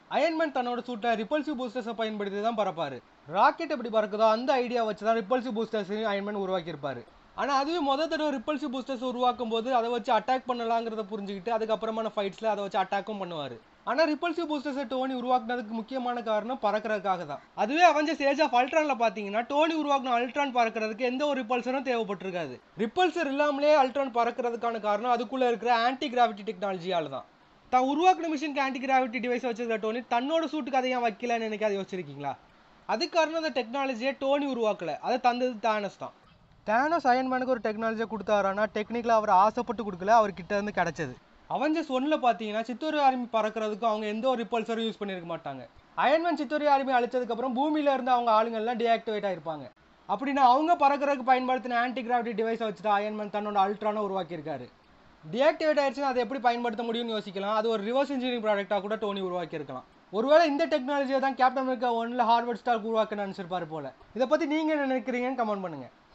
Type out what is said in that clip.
Iron Man தன்னோட சூட்டை repulsive பூஸ்டர்ஸை பயன்படுத்தி தான் பறப்பாரு ராக்கெட் எப்படி பறக்குதோ அந்த ஐடியா வச்சு தான் ரிப்பல்சிவ் பூஸ்டர்ஸையும் அயன்மேன் உருவாக்கியிருப்பாரு ஆனால் அதுவே மொதல் தடவை ரிப்பல்சிவ் பூஸ்டர்ஸ் உருவாக்கும் போது அதை வச்சு அட்டாக் பண்ணலாங்கிறத புரிஞ்சுக்கிட்டு அதுக்கப்புறமான ஃபைட்ஸில் அதை வச்சு அட்டாக்கும் பண்ணுவார் ஆனால் ரிப்பல்சிவ் பூஸ்டர்ஸை டோனி உருவாக்குனதுக்கு முக்கியமான காரணம் பறக்கிறதுக்காக தான் அதுவே அவஞ்சர்ஸ் ஏஜ் ஆஃப் அல்ட்ரானில் பார்த்தீங்கன்னா டோனி உருவாக்கின அல்ட்ரான் பறக்கிறதுக்கு எந்த ஒரு ரிப்பல்சரும் தேவைப்பட்டிருக்காது ரிப்பல்சர் இல்லாமலே அல்ட்ரான் பறக்கிறதுக்கான காரணம் அதுக்குள்ளே இருக்கிற ஆன்டி கிராவிட்டி டெக்னாலஜியால தான் தான் உருவாக்கின மிஷினுக்கு ஆன்டி கிராவிட்டி டிவைஸ் வச்சிருக்க டோனி தன்னோட சூட்டுக்கு அதை ஏன் வைக்கலன்னு எனக்கு அதை யோசிச்சிருக்கீங்களா அதுக்கு காரணம் அந்த டெக்னாலஜியை டோனி உருவாக்கல அதை தந்தது தானஸ் தான் தேனோஸ் அயன்மேனுக்கு ஒரு டெக்னாலஜியை கொடுத்தாரானா டெக்னிக்கலாக அவர் ஆசைப்பட்டு கொடுக்கல அவர்கிட்ட இருந்து கிடைச்சது அவஞ்சர்ஸ் ஒன்றில் பார்த்தீங்கன்னா சித்தூரி ஆர்மி பறக்கிறதுக்கு அவங்க எந்த ஒரு ரிப்பல்சரும் யூஸ் பண்ணியிருக்க மாட்டாங்க அயன்மேன் சித்தூரி ஆர்மி அழிச்சதுக்கப்புறம் பூமியில இருந்து அவங்க ஆளுங்கள்லாம் டீஆக்டிவேட் ஆயிருப்பாங்க அப்படின்னா அவங்க பறக்கிறதுக்கு பயன்படுத்தின ஆன்டி கிராவிட்டி டிவைஸை வச்சுட்டு அயன்மேன் தன்னோட அல்ட்ரானை உருவாக்கியிருக்காரு டீஆக்டிவேட் ஆயிடுச்சுன்னா அதை எப்படி பயன்படுத்த முடியும்னு யோசிக்கலாம் அது ஒரு ரிவர்ஸ் இன்ஜினியரிங் ப்ராடக்டாக கூட டோனி உருவாக்கியிருக்கலாம் ஒருவேளை இந்த டெக்னாலஜியை தான் கேப்டன் அமெரிக்கா ஒன்ல ஹார்வர்ட் ஸ்டார் உருவாக்க நினச்சிருப்பாரு போல இதை பற்றி நீங்கள் என்ன நினைக்கிறீங்கன்னு கமெண்ட் பண்ணுங்கள்